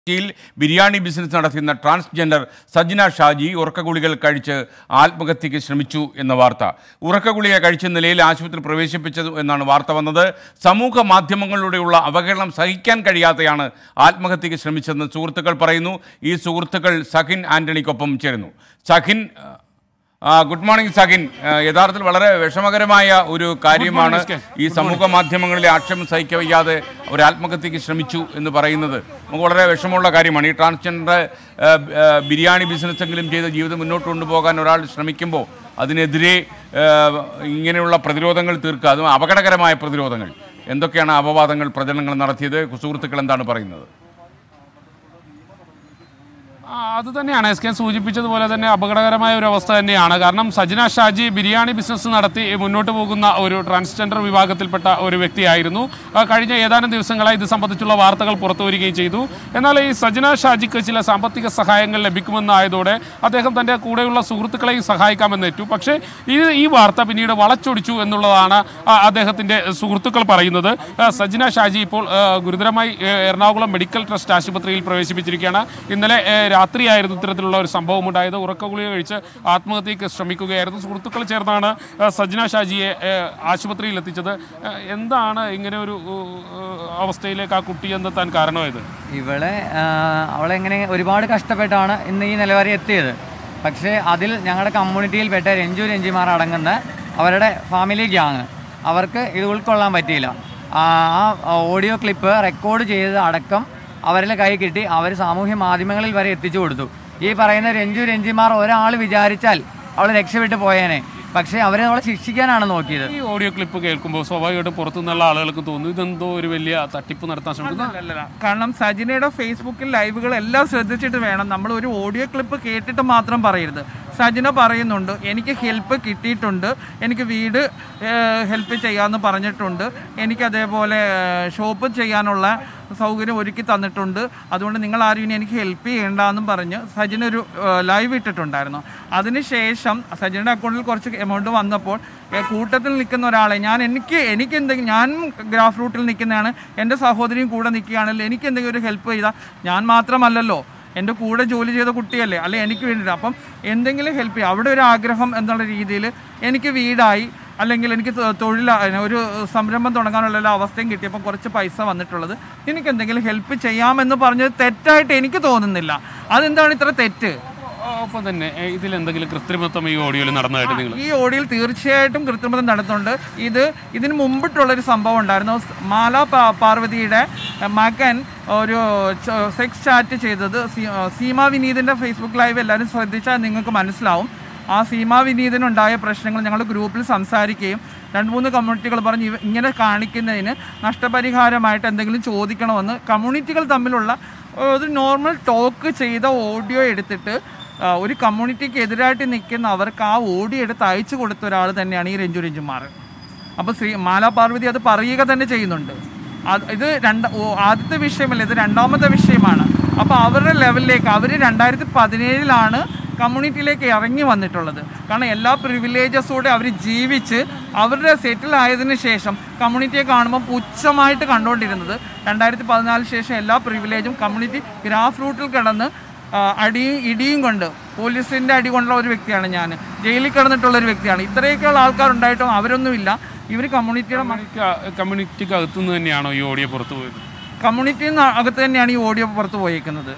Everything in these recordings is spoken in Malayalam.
കൊച്ചിയിൽ ബിരിയാണി ബിസിനസ് നടത്തുന്ന ട്രാൻസ്ജെൻഡർ സജ്ന ഷാജി ഉറക്കഗുളികൾ കഴിച്ച് ആത്മഹത്യയ്ക്ക് ശ്രമിച്ചു എന്ന വാർത്ത ഉറക്കഗുളിക കഴിച്ച നിലയിൽ ആശുപത്രി പ്രവേശിപ്പിച്ചത് എന്നാണ് വാർത്ത വന്നത് സമൂഹ മാധ്യമങ്ങളിലൂടെയുള്ള അവഹേളനം സഹിക്കാൻ കഴിയാതെയാണ് ആത്മഹത്യയ്ക്ക് ശ്രമിച്ചതെന്ന് സുഹൃത്തുക്കൾ പറയുന്നു ഈ സുഹൃത്തുക്കൾ സഖിൻ ആന്റണിക്കൊപ്പം ചേരുന്നു സഖിൻ ആ, ഗുഡ് മോർണിംഗ് സഖിൻ ആ, യഥാർത്ഥത്തിൽ വളരെ വിഷമകരമായ ഒരു കാര്യമാണ് ഈ സമൂഹ മാധ്യമങ്ങളിലെ ആക്ഷേപം സഹിக்க വയ്യാതെ ഒരു ആത്മഹത്യക്ക് ശ്രമിച്ചു എന്ന് പറയുന്നത് നമുക്ക് വളരെ വിഷമമുള്ള കാര്യമാണ് ഈ ട്രാൻസ്ജെൻഡർ ആ, ആ, ബിരിയാണി ബിസിനസ്സെങ്കിലും ചെയ്ത് ജീവിതം മുന്നോട്ട് കൊണ്ടുപോകാൻ ഒരാൾ ശ്രമിക്കുമ്പോൾ അതിനെതിരെ ആ, ഇങ്ങനെയുള്ള പ്രതിരോധങ്ങൾ തീർക്കുക അതും അപകടകരമായ പ്രതിരോധങ്ങൾ എന്തൊക്കെയാണ് അപവാദങ്ങൾ പ്രചരണങ്ങൾ നടത്തിയത് സുഹൃത്തുക്കൾ എന്താണ് പറയുന്നത് ആ, അത് തന്നെയാണ് എസ് കെ സൂചിപ്പിച്ചതുപോലെ തന്നെ അപകടകരമായ ഒരു അവസ്ഥ തന്നെയാണ് കാരണം സജന ഷാജി ബിരിയാണി ബിസിനസ് നടത്തി മുന്നോട്ട് പോകുന്ന ഒരു ട്രാൻസ്ജെൻഡർ വിഭാഗത്തിൽപ്പെട്ട ഒരു വ്യക്തിയായിരുന്നു ആ, കഴിഞ്ഞ ഏതാനും ദിവസങ്ങളായി ഇത് സംബന്ധിച്ചുള്ള വാർത്തകൾ പുറത്തു വരികയും ചെയ്തു എന്നാൽ ഈ സജന ഷാജിക്ക് ചില സാമ്പത്തിക സഹായങ്ങൾ ലഭിക്കുമെന്നായതോടെ അദ്ദേഹം തൻ്റെ കൂടെയുള്ള സുഹൃത്തുക്കളെയും സഹായിക്കാമെന്നേറ്റു പക്ഷേ ഈ ഈ വാർത്ത പിന്നീട് വളച്ചൊടിച്ചു എന്നുള്ളതാണ് ആ, അദ്ദേഹത്തിൻ്റെ സുഹൃത്തുക്കൾ പറയുന്നത് ആ, സജന ഷാജി ഇപ്പോൾ ആ, ഗുരുതരമായി ആ, എറണാകുളം മെഡിക്കൽ ട്രസ്റ്റ് ആശുപത്രിയിൽ പ്രവേശിപ്പിച്ചിരിക്കുകയാണ് ഇന്നലെ ആ, രാത്രിയായിരുന്നു ഇത്തരത്തിലുള്ള ഒരു സംഭവം ഉണ്ടായത് ഉറക്കഗുളിക കഴിച്ച് ആത്മഹത്യക്ക് ശ്രമിക്കുകയായിരുന്നു സുഹൃത്തുക്കൾ ചേർന്നാണ് ആ, സജ്ന ഷാജിയെ ആ, ആശുപത്രിയിൽ എത്തിച്ചത് ആ, എന്താണ് ഇങ്ങനെ ഒരു ഉ, ഉ, അവസ്ഥയിലേക്ക് ആ കുട്ടി എന്നെത്താൻ കാരണമായത് ഇവളെ ആ, അവളെങ്ങനെ ഒരുപാട് കഷ്ടപ്പെട്ടാണ് ഇന്ന് ഈ നിലവാരം എത്തിയത് പക്ഷേ അതിൽ ഞങ്ങളുടെ കമ്മ്യൂണിറ്റിയിൽ പെട്ട രഞ്ജു രഞ്ജിമാർ അടങ്ങുന്ന അവരുടെ ഫാമിലി ഗ്യാങ് അവർക്ക് ഇത് ഉൾക്കൊള്ളാൻ പറ്റിയില്ല ആ ആ ഓഡിയോ ക്ലിപ്പ് റെക്കോർഡ് ചെയ്തത് അടക്കം അവരുടെ കൈ കിട്ടി അവർ സാമൂഹ്യ മാധ്യമങ്ങളിൽ വരെ എത്തിച്ചു കൊടുത്തു ഈ പറയുന്ന രഞ്ജു രഞ്ജിമാർ ഒരാൾ വിചാരിച്ചാൽ അവൾ രക്ഷപ്പെട്ടു പോയേനെ പക്ഷേ അവരെ അവളെ ശിക്ഷിക്കാനാണ് നോക്കിയത് ഈ ഓഡിയോ ക്ലിപ്പ് കേൾക്കുമ്പോൾ സ്വാഭാവികമായിട്ടും പുറത്തുനിന്നുള്ള ആളുകൾക്ക് തോന്നുന്നു ഇതെന്തോ ഒരു വലിയ തട്ടിപ്പ് നടത്താൻ ശ്രമിക്കുന്നു അല്ലല്ല കാരണം സജിനയുടെ ഫേസ്ബുക്കിൽ ലൈവുകൾ എല്ലാം ശ്രദ്ധിച്ചിട്ട് വേണം നമ്മൾ ഒരു ഓഡിയോ ക്ലിപ്പ് കേട്ടിട്ട് മാത്രം പറയരുത് സജിന പറയുന്നുണ്ട് എനിക്ക് ഹെൽപ്പ് കിട്ടിയിട്ടുണ്ട് എനിക്ക് വീട് ഹെൽപ്പ് ചെയ്യാമെന്ന് പറഞ്ഞിട്ടുണ്ട് എനിക്ക് അതേപോലെ ഷോപ്പ് ചെയ്യാനുള്ള സൗകര്യം ഒരുക്കി തന്നിട്ടുണ്ട് അതുകൊണ്ട് നിങ്ങൾ ആരും ഇനി എനിക്ക് ഹെൽപ്പ് ചെയ്യേണ്ടെന്നും പറഞ്ഞ് സജിന ഒരു ലൈവ് ഇട്ടിട്ടുണ്ടായിരുന്നു അതിനുശേഷം സജിനയുടെ അക്കൗണ്ടിൽ കുറച്ച് എമൗണ്ട് വന്നപ്പോൾ ഏ, കൂട്ടത്തിൽ നിൽക്കുന്ന ഒരാളെ ഞാൻ എനിക്ക് എനിക്ക് എന്തെങ്കിലും ഞാൻ ഗ്രാഫ് റൂട്ടിൽ നിൽക്കുന്നതാണ് എൻ്റെ സഹോദരിയും കൂടെ നിൽക്കുകയാണെങ്കിൽ എനിക്ക് എന്തെങ്കിലും ഒരു ഹെൽപ്പ് ചെയ്താൽ ഞാൻ മാത്രമല്ലല്ലോ എൻ്റെ കൂടെ ജോലി ചെയ്ത കുട്ടിയല്ലേ അല്ലെ എനിക്ക് വേണ്ടിയിട്ട് അപ്പം എന്തെങ്കിലും ഹെൽപ്പ് ചെയ്യുക അവിടെ ഒരു ആഗ്രഹം എന്നുള്ള രീതിയിൽ എനിക്ക് വീടായി അല്ലെങ്കിൽ എനിക്ക് തൊ- തൊഴിൽ ഒരു സംരംഭം തുടങ്ങാനുള്ള എല്ലാ അവസ്ഥയും കിട്ടിയപ്പോൾ കുറച്ച് പൈസ വന്നിട്ടുള്ളത് എനിക്ക് എന്തെങ്കിലും ഹെൽപ്പ് ചെയ്യാമെന്ന് പറഞ്ഞത് തെറ്റായിട്ട് എനിക്ക് തോന്നുന്നില്ല അതെന്താണ് ഇത്ര തെറ്റ് ഒപ്പം തന്നെ ഏ, ഇതിൽ എന്തെങ്കിലും കൃത്രിമത്വം ഈ ഓഡിയോയിൽ നടന്നതായിട്ട് നിങ്ങൾ ഈ ഓഡിയോയിൽ തീർച്ചയായിട്ടും കൃത്രിമത നടത്തുന്നുണ്ട് ഇത് ഇതിന് മുമ്പിട്ടുള്ളൊരു സംഭവം ഉണ്ടായിരുന്നു മാല പാ- പാർവതിയുടെ മകൻ ഒരു സെക്സ് ചാറ്റ് ചെയ്തത് സീ- സീമ വിനീതിൻ്റെ ഫേസ്ബുക്ക് ലൈവ് എല്ലാവരും ശ്രദ്ധിച്ചാൽ നിങ്ങൾക്ക് മനസ്സിലാവും ആ സീമ വിനീതിനുണ്ടായ പ്രശ്നങ്ങൾ ഞങ്ങൾ ഗ്രൂപ്പിൽ സംസാരിക്കുകയും രണ്ട് മൂന്ന് കമ്മ്യൂണിറ്റികൾ പറഞ്ഞ് ഇവ- ഇങ്ങനെ കാണിക്കുന്നതിന് നഷ്ടപരിഹാരമായിട്ട് എന്തെങ്കിലും ചോദിക്കണമെന്ന് കമ്മ്യൂണിറ്റികൾ തമ്മിലുള്ള ഒരു നോർമൽ ടോക്ക് ചെയ്ത ഓഡിയോ എടുത്തിട്ട് ആ, ഒരു കമ്മ്യൂണിറ്റിക്ക് എതിരായിട്ട് നിൽക്കുന്ന അവർക്ക് ആ ഓടി എടുത്ത് അയച്ചു കൊടുത്ത ഒരാൾ തന്നെയാണ് ഈ രഞ്ജു രഞ്ജുമാർ അപ്പോൾ ശ്രീ മാലാ പാർവതി അത് പറയുക തന്നെ ചെയ്യുന്നുണ്ട് അത് ഇത് രണ്ട് ഓ, ആദ്യത്തെ വിഷയമല്ല ഇത് രണ്ടാമത്തെ വിഷയമാണ് അപ്പോൾ അവരുടെ ലെവലിലേക്ക് അവർ രണ്ടായിരത്തി പതിനേഴിലാണ് കമ്മ്യൂണിറ്റിയിലേക്ക് ഇറങ്ങി വന്നിട്ടുള്ളത് കാരണം എല്ലാ പ്രിവിലേജസോടെ അവർ ജീവിച്ച് അവരുടെ സെറ്റിൽ ആയതിനു ശേഷം കമ്മ്യൂണിറ്റിയെ കാണുമ്പോൾ പുച്ഛമായിട്ട് കണ്ടുകൊണ്ടിരുന്നത് രണ്ടായിരത്തി പതിനാലിന് ശേഷം എല്ലാ പ്രിവിലേജും കമ്മ്യൂണിറ്റി ഗ്രാഫ് റൂട്ടിൽ കിടന്ന് ആ, അടിയും ഇടിയും കൊണ്ട് പോലീസിന്റെ അടി കൊണ്ടുള്ള ഒരു വ്യക്തിയാണ് ഞാൻ ജയിലിൽ കിടന്നിട്ടുള്ള ഒരു വ്യക്തിയാണ് ഇത്രയൊക്കെയുള്ള ആൾക്കാരുണ്ടായിട്ടും അവരൊന്നുമില്ല ഇവർ കമ്മ്യൂണിറ്റിയുടെ മ- കമ്മ്യൂണിറ്റിക്ക് അകത്തുനിന്ന് തന്നെയാണോ ഈ ഓഡിയോ പുറത്തു പോയത് കമ്മ്യൂണിറ്റിയിൽ നിന്ന് അകത്ത് തന്നെയാണ് ഈ ഓഡിയോ പുറത്ത് പോയേക്കുന്നത്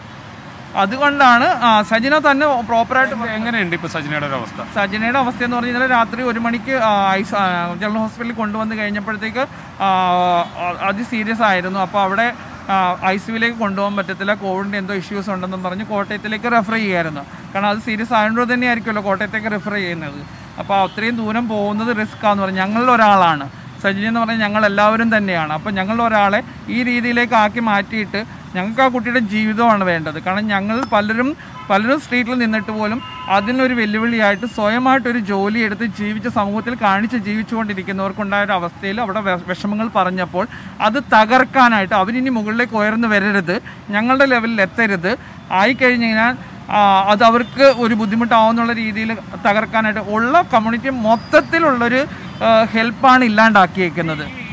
അതുകൊണ്ടാണ് ആ, സജിന തന്നെ പ്രോപ്പറായിട്ട് എങ്ങനെയുണ്ട് ഇപ്പൊ സജിനയുടെ ഒരു അവസ്ഥ സജിനയുടെ അവസ്ഥ എന്ന് പറഞ്ഞാൽ രാത്രി ഒരു മണിക്ക് ആ, ഐസ് ആ, ജനറൽ ഹോസ്പിറ്റലിൽ കൊണ്ടുവന്ന് കഴിഞ്ഞപ്പോഴത്തേക്ക് ആ, അത് സീരിയസ് ആയിരുന്നു അപ്പോൾ അവിടെ ഐ സിയുലേക്ക് കൊണ്ടുപോകാൻ പറ്റത്തില്ല കോവിഡിൻ്റെ എന്തോ ഇഷ്യൂസ് ഉണ്ടെന്നും പറഞ്ഞ് കോട്ടയത്തിലേക്ക് റെഫർ ചെയ്യുമായിരുന്നു കാരണം അത് സീരിയസ് ആയതുകൊണ്ട് തന്നെ ആയിരിക്കുമല്ലോ കോട്ടയത്തേക്ക് റെഫർ ചെയ്യുന്നത് അപ്പോൾ അത്രയും ദൂരം പോകുന്നത് റിസ്ക് ആണെന്ന് പറഞ്ഞാൽ ഞങ്ങളിൽ ഒരാളാണ് സജിനി എന്ന് പറഞ്ഞാൽ ഞങ്ങൾ എല്ലാവരും തന്നെയാണ് അപ്പോൾ ഞങ്ങളിൽ ഒരാളെ ഈ രീതിയിലേക്ക് ആക്കി മാറ്റിയിട്ട് ഞങ്ങൾക്ക് ആ കുട്ടിയുടെ ജീവിതമാണ് വേണ്ടത് കാരണം ഞങ്ങൾ പലരും പലരും സ്ട്രീറ്റിൽ നിന്നിട്ട് പോലും അതിനൊരു വെല്ലുവിളിയായിട്ട് സ്വയമായിട്ടൊരു ജോലി എടുത്ത് ജീവിച്ച് സമൂഹത്തിൽ കാണിച്ച് ജീവിച്ചുകൊണ്ടിരിക്കുന്നവർക്കുണ്ടായ ഒരു അവസ്ഥയിൽ അവിടെ വെ- വിഷമങ്ങൾ പറഞ്ഞപ്പോൾ അത് തകർക്കാനായിട്ട് അവരിനി മുകളിലേക്ക് ഉയർന്നു വരരുത് ഞങ്ങളുടെ ലെവലിൽ എത്തരുത് ആയിക്കഴിഞ്ഞ് കഴിഞ്ഞാൽ ആ, അത് അവർക്ക് ഒരു ബുദ്ധിമുട്ടാവുന്നുള്ള രീതിയിൽ തകർക്കാനായിട്ട് ഉള്ള കമ്മ്യൂണിറ്റി മൊത്തത്തിലുള്ളൊരു ഹെൽപ്പാണ് ഇല്ലാണ്ടാക്കിയേക്കുന്നത് ഈ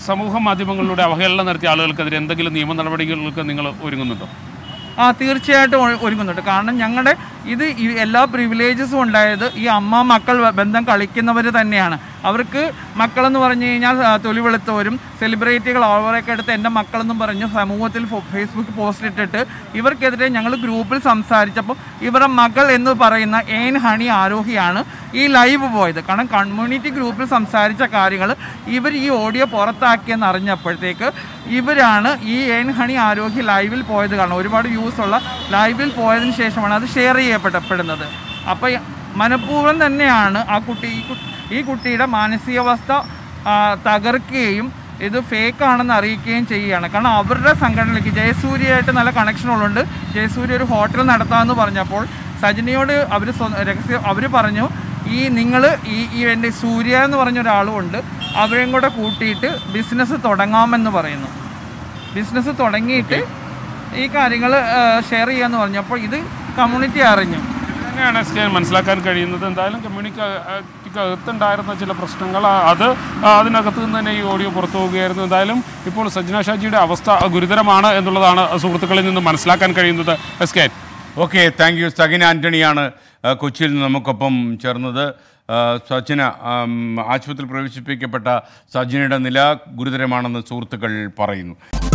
സമൂഹ മാധ്യമങ്ങളിലൂടെ അവഹേളനം നടത്തിയ ആളുകൾക്കെതിരെ എന്തെങ്കിലും നിയമ നടപടികൾക്ക് നിങ്ങൾ ഒരുങ്ങുന്നുണ്ടോ ആ തീർച്ചയായിട്ടും ഒ- ഒരുങ്ങുന്നുണ്ട് കാരണം ഞങ്ങളുടെ ഇത് ഈ എല്ലാ പ്രിവിലേജസും ഉണ്ടായത് ഈ അമ്മ മക്കൾ ബ- ബന്ധം കളിക്കുന്നവർ തന്നെയാണ് അവർക്ക് മക്കളെന്ന് പറഞ്ഞു കഴിഞ്ഞാൽ ആ, തൊലി വെളുത്തവരും സെലിബ്രിറ്റികൾ അവരൊക്കെ എടുത്ത് എൻ്റെ മക്കളെന്നും പറഞ്ഞ് സമൂഹത്തിൽ ഫോ- ഫേസ്ബുക്ക് പോസ്റ്റ് ഇട്ടിട്ട് ഇവർക്കെതിരെ ഞങ്ങൾ ഗ്രൂപ്പിൽ സംസാരിച്ചപ്പോൾ ഇവരുടെ മകൾ എന്ന് പറയുന്ന ഏൻ ഹണി ആരോഹിയാണ് ഈ ലൈവ് പോയത് കാരണം കമ്മ്യൂണിറ്റി ഗ്രൂപ്പിൽ സംസാരിച്ച കാര്യങ്ങൾ ഇവർ ഈ ഓഡിയോ പുറത്താക്കിയെന്ന് അറിഞ്ഞപ്പോഴത്തേക്ക് ഇവരാണ് ഈ ഏൻ ഹണി ആരോഗ്യ ലൈവിൽ പോയത് കാരണം ഒരുപാട് വ്യൂസ് ഉള്ള ലൈവിൽ പോയതിന് ശേഷമാണ് അത് ഷെയർ ചെയ്യപ്പെടപ്പെടുന്നത് അപ്പോൾ മനഃപൂർവ്വം തന്നെയാണ് ആ കുട്ടി ഈ കു- ഈ കുട്ടിയുടെ മാനസികാവസ്ഥ ആ, തകർക്കുകയും ഇത് ഫേക്ക് ആണെന്ന് അറിയിക്കുകയും ചെയ്യുകയാണ് കാരണം അവരുടെ സംഘടനയിലേക്ക് ജയസൂര്യയായിട്ട് നല്ല കണക്ഷൻ ഉള്ളതുകൊണ്ട് ജയസൂര്യ ഒരു ഹോട്ടൽ നടത്താമെന്ന് പറഞ്ഞപ്പോൾ സജിനിയോട് അവർ രഹസ്യം അവർ പറഞ്ഞു ഈ നിങ്ങൾ ഈ ഈ എൻ്റെ സൂര്യ എന്ന് പറഞ്ഞ ഒരാളും ഉണ്ട് അവരെയും കൂടെ കൂട്ടിയിട്ട് ബിസിനസ് തുടങ്ങാമെന്ന് പറയുന്നു ബിസിനസ് തുടങ്ങിയിട്ട് ഈ കാര്യങ്ങൾ ഷെയർ ചെയ്യാന്ന് പറഞ്ഞപ്പോൾ ഇത് കമ്മ്യൂണിറ്റി അറിഞ്ഞു തന്നെയാണ് എസ് കെ മനസ്സിലാക്കാൻ കഴിയുന്നത് എന്തായാലും കമ്മ്യൂണിറ്റിക്ക് അകത്തുണ്ടായിരുന്ന ചില പ്രശ്നങ്ങൾ ആ, അത് ആ, അതിനകത്ത് നിന്ന് തന്നെ ഈ ഓഡിയോ പുറത്തു പോവുകയായിരുന്നു എന്തായാലും ഇപ്പോൾ സജ്ന ഷാജിയുടെ അവസ്ഥ ഗുരുതരമാണ് എന്നുള്ളതാണ് സുഹൃത്തുക്കളിൽ നിന്ന് മനസ്സിലാക്കാൻ കഴിയുന്നത് S K okay thank you Sagin ആൻ്റണിയാണ് ആ, കൊച്ചിയിൽ നിന്ന് നമുക്കൊപ്പം ചേർന്നത് ആ, സജിന ആം, ആശുപത്രിയിൽ പ്രവേശിപ്പിക്കപ്പെട്ട സജിനയുടെ നില ഗുരുതരമാണെന്ന് സുഹൃത്തുക്കൾ പറയുന്നു